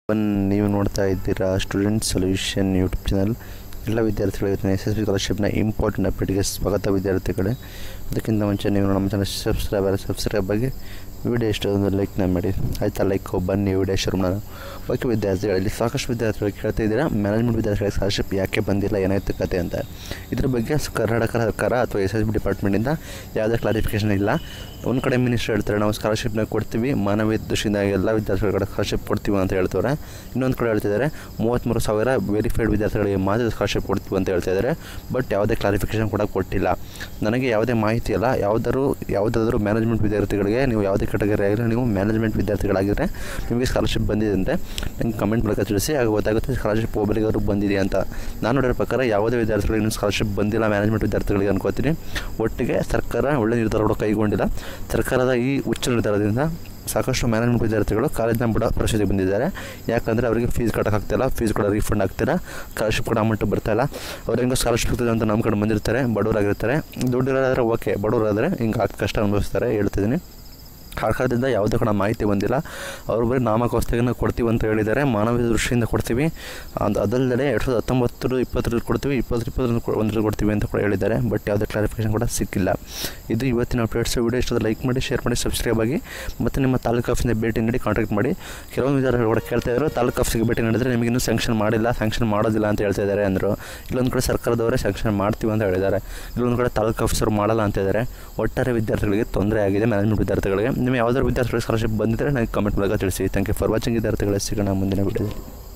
one ನೀವು ನೋಡ್ತಾ ಇದ್ದೀರಾ ಸ್ಟೂಡೆಂಟ್ ಸೊಲ್ಯೂಷನ್ ಯೂಟ್ಯೂಬ್ ಚಾನಲ್ ಎಲ್ಲ ವಿದ್ಯಾರ್ಥಿಗಳಿಗೆ ಎಸ್ ಎಸ್ ಬಿ ಸ್ಕಾಲರ್ಶಿಪ್ನ ಇಂಪಾರ್ಟೆಂಟ್ ಅಪ್ಡೇಟ್ಗೆ ಸ್ವಾಗತ ವಿದ್ಯಾರ್ಥಿಗಳೇ ಅದಕ್ಕಿಂತ ಮುಂಚೆ ನೀವು ನಮ್ಮ ಚಾನಲ್ ಸಬ್ಸ್ಕ್ರೈಬರ್ ಸಬ್ಸ್ಕ್ರೈಬ್ ಆಗಿ ವಿಡಿಯೋ ಇಷ್ಟ ಒಂದು ಲೈಕ್ನ ಮಾಡಿ ಆಯ್ತಾ ಲೈಕ್ ಬನ್ನಿ ವಿಡಿಯೋ ಶುರು ಮಾಡೋಣ ಓಕೆ ವಿದ್ಯಾರ್ಥಿಗಳಲ್ಲಿ ಸಾಕಷ್ಟು ವಿದ್ಯಾರ್ಥಿಗಳು ಕೇಳ್ತಾ ಇದ್ದೀರಾ ಮ್ಯಾನೇಜ್ಮೆಂಟ್ ವಿದ್ಯಾರ್ಥಿಗಳಿಗೆ ಸ್ಕಾಲರ್ಶಿಪ್ ಯಾಕೆ ಬಂದಿಲ್ಲ ಏನಾಯ್ತು ಕತೆ ಅಂತ ಇದ್ರ ಬಗ್ಗೆ ಸ್- ಕರ್ನಾಟಕ ಸರ್ಕಾರ ಅಥವಾ ಎಸ್ ಎಸ್ ಬಿ ಡಿಪಾರ್ಟ್ಮೆಂಟಿಂದ ಯಾವುದೇ ಕ್ಲಾರಿಫಿಕೇಷನ್ ಇಲ್ಲ ಒಂದು ಕಡೆ ಮಿನಿಸ್ಟರ್ ಹೇಳ್ತಾರೆ ನಾವು ಸ್ಕಾಲರ್ಶಿಪ್ನ ಕೊಡ್ತೀವಿ ಮಾನವೀಯ ದೃಷ್ಟಿಯಿಂದ ಎಲ್ಲ ವಿದ್ಯಾರ್ಥಿಗಳ ಕಡೆ ಸ್ಕಾಲರ್ಶಿಪ್ ಕೊಡ್ತೀವಿ ಅಂತ ಹೇಳ್ತಾರೆ ಇನ್ನೊಂದು ಕಡೆ ಹೇಳ್ತಿದ್ದಾರೆ ಮೂವತ್ತ್ಮೂರು ಸಾವಿರ ವೆರಿಫೈಡ್ ವಿದ್ಯಾರ್ಥಿಗಳಿಗೆ ಮಾತ್ರ ಸ್ಕಾಲರ್ಶಿಪ್ ಕೊಡ್ತೀವಿ ಅಂತ ಹೇಳ್ತಾ ಇದ್ದಾರೆ ಬಟ್ ಯಾವುದೇ ಕ್ಲಾರಿಫಿಕೇಷನ್ ಕೂಡ ಕೊಟ್ಟಿಲ್ಲ ನನಗೆ ಯಾವುದೇ ಮಾಹಿತಿ ಇಲ್ಲ ಯಾವುದಾದ್ರು ಯಾವುದಾದ್ರೂ ಮ್ಯಾನೇಜ್ಮೆಂಟ್ ವಿದ್ಯಾರ್ಥಿಗಳಿಗೆ ನೀವು ಯಾವುದೇ ಕೆಟಗರಿ ಆಗಿದ್ರೆ ನೀವು ಮ್ಯಾನೇಜ್ಮೆಂಟ್ ವಿದ್ಯಾರ್ಥಿಗಳಾಗಿದ್ದರೆ ನಿಮಗೆ ಸ್ಕಾಲರ್ಶಿಪ್ ಬಂದಿದೆ ಅಂತೆ ನಂಗೆ ಕಮೆಂಟ್ ಮೂಲಕ ತಿಳಿಸಿ ಆಗ ಗೊತ್ತಾಗುತ್ತೆ ಸ್ಕಾಲರ್ಶಿಪ್ ಒಬ್ಬರಿಗಾದ್ರು ಬಂದಿದೆ ಅಂತ ನಾನು ನೋಡಿರೋ ಪ್ರಕಾರ ಯಾವುದೇ ವಿದ್ಯಾರ್ಥಿಗಳಿಗೆ ಇನ್ನೂ ಸ್ಕಾಲರ್ಶಿಪ್ ಬಂದಿಲ್ಲ ಮ್ಯಾನೇಜ್ಮೆಂಟ್ ವಿದ್ಯಾರ್ಥಿಗಳಿಗೆ ಅನ್ಕೋತೀನಿ ಒಟ್ಟಿಗೆ ಸರ್ಕಾರ ಒಳ್ಳೆ ನಿರ್ಧಾರ ಕೂಡ ಕೈಗೊಂಡಿಲ್ಲ ಸರ್ಕಾರದ ಈ ಉಚ್ಚ ನಿರ್ಧಾರದಿಂದ ಸಾಕಷ್ಟು ಮ್ಯಾನೇಜ್ಮೆಂಟ್ ವಿದ್ಯಾರ್ಥಿಗಳು ಕಾಲೇಜ್ನ ಬಿಡೋ ಪರಿಸ್ಥಿತಿಗೆ ಬಂದಿದ್ದಾರೆ ಯಾಕಂದರೆ ಅವರಿಗೆ ಫೀಸ್ ಕಟ್ಟೋಕ್ಕಾಗ್ತಿಲ್ಲ ಫೀಸ್ ಕೂಡ ರೀಫಂಡ್ ಆಗ್ತಿಲ್ಲ ಸ್ಕಾಲರ್ಶಿಪ್ ಕೂಡ ಅಮೌಂಟ್ ಬರ್ತಾಯಿಲ್ಲ ಅವ್ರು ಹೆಂಗೋ ಸ್ಕಾಲರ್ಶಿಪ್ ಸಿಗ್ತದೆ ಅಂತ ನಮ್ಮ ಕಡೆ ಬಂದಿರ್ತಾರೆ ಬಡವರಾಗಿರ್ತಾರೆ ದುಡ್ಡಿರೋದಾದ್ರೆ ಓಕೆ ಬಡವರಾದರೆ ಹಿಂಗೆ ಆಗ ಕಷ್ಟ ಅನುಭವಿಸ್ತಾರೆ ಹೇಳ್ತಿದ್ದೀನಿ ಸರ್ಕಾರದಿಂದ ಯಾವುದೇ ಕೂಡ ಮಾಹಿತಿ ಬಂದಿಲ್ಲ ಅವರು ಬರೀ ನಾಮಕೋಸ್ತಿಗೆ ಕೊಡ್ತೀವಿ ಅಂತ ಹೇಳಿದ್ದಾರೆ ಮಾನವೀಯ ದೃಷ್ಟಿಯಿಂದ ಕೊಡ್ತೀವಿ ಅದು ಅದಲ್ಲದೆ ಎರಡು ಸಾವಿರದ ಹತ್ತೊಂಬತ್ತರ ಇಪ್ಪತ್ತರಲ್ಲಿ ಕೊಡ್ತೀವಿ ಇಪ್ಪತ್ತು ಇಪ್ಪತ್ತರ ಒಂದರಲ್ಲಿ ಕೊಡ್ತೀವಿ ಅಂತ ಕೂಡ ಹೇಳಿದ್ದಾರೆ ಬಟ್ ಯಾವುದೇ ಕ್ಲಾರಿಫಿಕೇಷನ್ ಕೂಡ ಸಿಕ್ಕಿಲ್ಲ ಇದು ಇವತ್ತಿನ ಅಪ್ಡೇಟ್ಸ್ ವಿಡಿಯೋ ಇಷ್ಟದ ಲೈಕ್ ಮಾಡಿ ಶೇರ್ ಮಾಡಿ ಸಬ್ಸ್ಕ್ರೈಬ್ ಆಗಿ ಮತ್ತು ನಿಮ್ಮ ತಾಲೂಕು ಆಫೀಸಿಂದ ಭೇಟಿ ನೀಡಿ ಕಾಂಟ್ಯಾಕ್ಟ್ ಮಾಡಿ ಕೆಲವೊಂದು ವಿದ್ಯಾರ್ಥಿಗಳು ಕೂಡ ಕೇಳ್ತಾ ಇದ್ದಾರೆ ತಾಲೂಕು ಆಫೀಸಿಗೆ ಭೇಟಿ ನೀಡಿದ್ರೆ ನಿಮಗೆ ಇನ್ನೂ ಸ್ಯಾಂಕ್ಷನ್ ಮಾಡಿಲ್ಲ ಸ್ಯಾಂಕ್ಷನ್ ಮಾಡೋದಿಲ್ಲ ಅಂತ ಹೇಳ್ತಾ ಇದ್ದಾರೆ ಅಂದರು ಇಲ್ಲೊಂದು ಕಡೆ ಸರ್ಕಾರದವರೇ ಸ್ಯಾಂಕ್ಷನ್ ಮಾಡ್ತೀವಿ ಅಂತ ಹೇಳಿದ್ದಾರೆ ಇಲ್ಲೊಂದು ಕಡೆ ತಾಲೂಕು ಆಫೀಸರು ಮಾಡಲ್ಲ ಅಂತ ಇದ್ದಾರೆ ಒಟ್ಟಾರೆ ವಿದ್ಯಾರ್ಥಿಗಳಿಗೆ ತೊಂದರೆ ಆಗಿದೆ ಮ್ಯಾನೇಜ್ಮೆಂಟ್ ವಿದ್ಯಾರ್ಥಿಗಳಿಗೆ ನಿಮಗೆ ಯಾವುದಾದ್ರು ವಿದ್ಯಾರ್ಥಿಗಳಿಗೆ ಸ್ಕಾಲರ್ಶಿಪ್ ಬಂದಿದ್ದರೆ ನನಗೆ ಕಮೆಂಟ್ ಮೂಲಕ ತಿಳಿಸಿ ಥ್ಯಾಂಕ್ ಯು ಫಾರ್ ವಾಚಿಂಗ್ ವಿದ್ಯಾರ್ಥಿಗಳ ಸಿಗೋಣ ಮುಂದಿನ ವಿಡಿಯೋದಲ್ಲಿ